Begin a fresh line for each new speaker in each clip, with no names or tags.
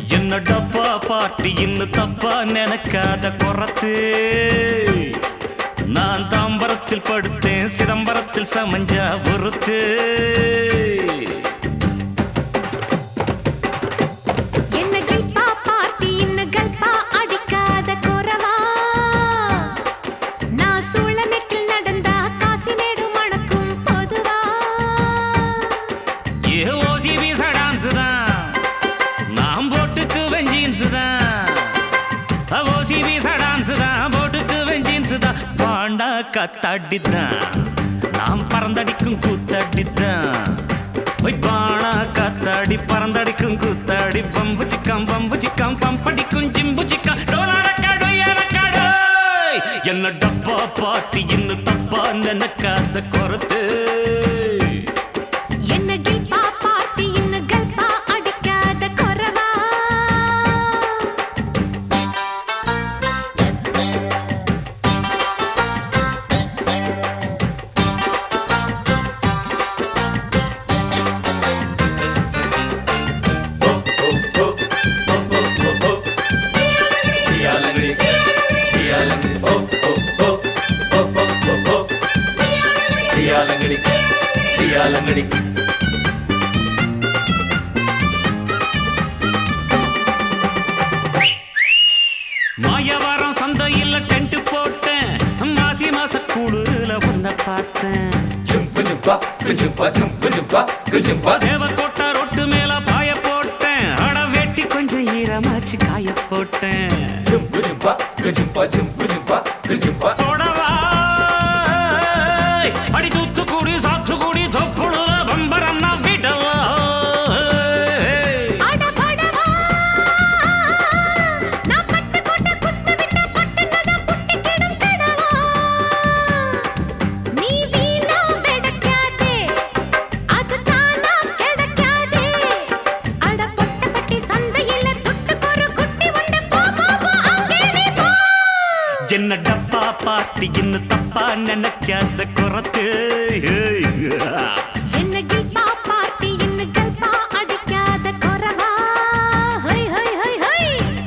என்ன டப்பா பாட்டி இன்னும் தப்பா நினைக்காத குறத்து நான் தாம்பரத்தில் படுத்தேன் சிதம்பரத்தில் சமஞ்சா பொறுத்து
என்ன கல்பா பார்ட்டி இன்னும் கல்பா அடிக்காத குறவா நான் சூளமெட்டில் நடந்தா காசிமேடு மணக்கும் பொதுவா
ஏ ஓசி வீசா டான்ஸ் தான் நான் போட்டுக்கு வெஞ்சீன்ஸ் தான் ஓசி வீசா டான்ஸ் தான் போட்டுக்கு வெஞ்சீன்ஸ் தான் பாண்டா கத்தாடி தான் நாம் பறந்தடிக்கும் கூத்தாடி தான் போய் பாணா காத்தாடி பறந்தடிக்கும் கூத்தாடி பம்பு சிக்கம் பம்பு சிக்கம் பம்படிக்கும் ஜிம்பு சிக்கம் டோலாரக்காடு ஏலக்காடு என்ன டப்பா பாட்டி இன்னும் தப்பா நினைக்காத குறத்து
என்ன கல்பா பார்ட்டி இன்னும் கல்பா அடிக்காத குறவா
மாயவாரம் சந்தையில் டென்ட் போட்டேன் மாசி மாச குளிரில் உன்னை பார்த்தேன் தேவக்கோட்டை ரொட்டு மேல பாய போட்டேன் அட வெட்டி கொஞ்சம் ஈரமாச்சு காய போட்டேன் தொடவா அடி தூத்துக்குடி சாத்துக்குடி தொப்புடுல பம்பரம் நான் விடவா
அடபடவா நான் பட்டு போட்ட குத்து விட்ட பட்டுனத புட்டி கிடும் கடவா நீ வீணா வெடக்காதே அது தானா கிடைக்காதே அட பொட்ட பட்டி சந்தையில துட்டு ஒரு குட்டி உண்டு போ போ போ அங்கே நீ போ
என்ன டப்பா பாட்டி இன்னும் தப்பா நினைக்காத குறத்து
என்ன கில்பா பார்ட்டி இன்னும் கல்பா அடிக்காத குறவா ஹை ஹை ஹை ஹை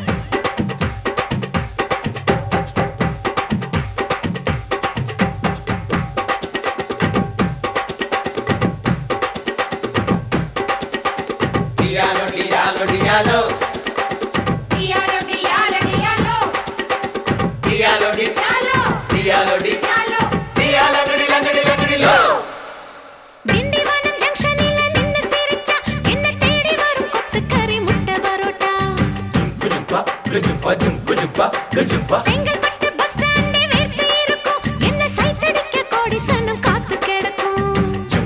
Diallo, diallo, diallo. Diallo. Tindivanam ஜங்ஷனில நின்னு சிரிச்சா என்ன தேடி வரும் கொத்துக்கறி முட்டை பரோட்டா செங்கல்பட்டு பஸ் ஸ்டாண்டே வேர்த்து இருக்கும் என்ன சைத்தடிக்க கோடி சனம் காத்து கிடக்கும்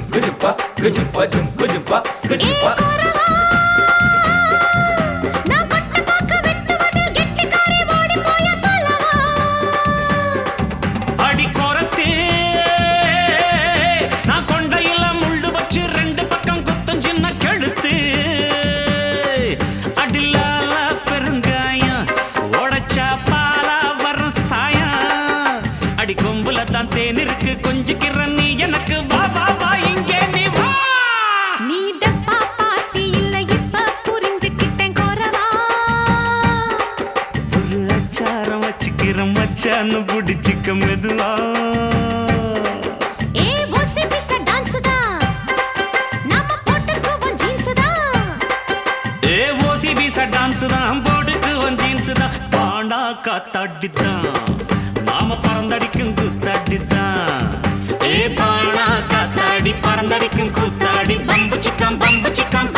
ஏ குறவா, நான் பட்ட பாக்கு வெட்டுவதில் கெட்டிக்காரி ஓடி போய பலவா.
அடி குறத்து நான் கொண்டையில முள்ளு வச்சு ரெண்டு பக்கம் குத்தம் சின்ன கழுத்து அடிலால பெருங்காயம் உடைச்சா பாலா வரும் சாயம் அடி கொம்புல தான் தேன் இருக்கு கொஞ்சிக்கிற நீ எனக்கு வா வா வா இங்கே நீ வா
நீ டப்பா பாட்டி இல்ல இப்ப புரிஞ்சுக்கிட்டேன் குறவா
ஒரு அச்சாரம் வச்சுக்கிற மச்சான்னு பிடிச்சிக்க மெதுவா
ஏ ஓசி பிச டான்ஸ் தான் நாம போட்டுக்குவோம் ஜீன்ஸ் தான்
ஏ ஓசி வீசா டான்ஸ் தான் போடுக்கு வன் ஜீன்ஸ் தான் பாண்டா காத்தாடி தான் நாம பறந்தடிக்கும் கூத்தாடி தான் ஏ பாண்டா காத்தாடி பறந்தடிக்கும் கூத்தாடி பம்பு சிக்கம் பம்பு சிக்கம்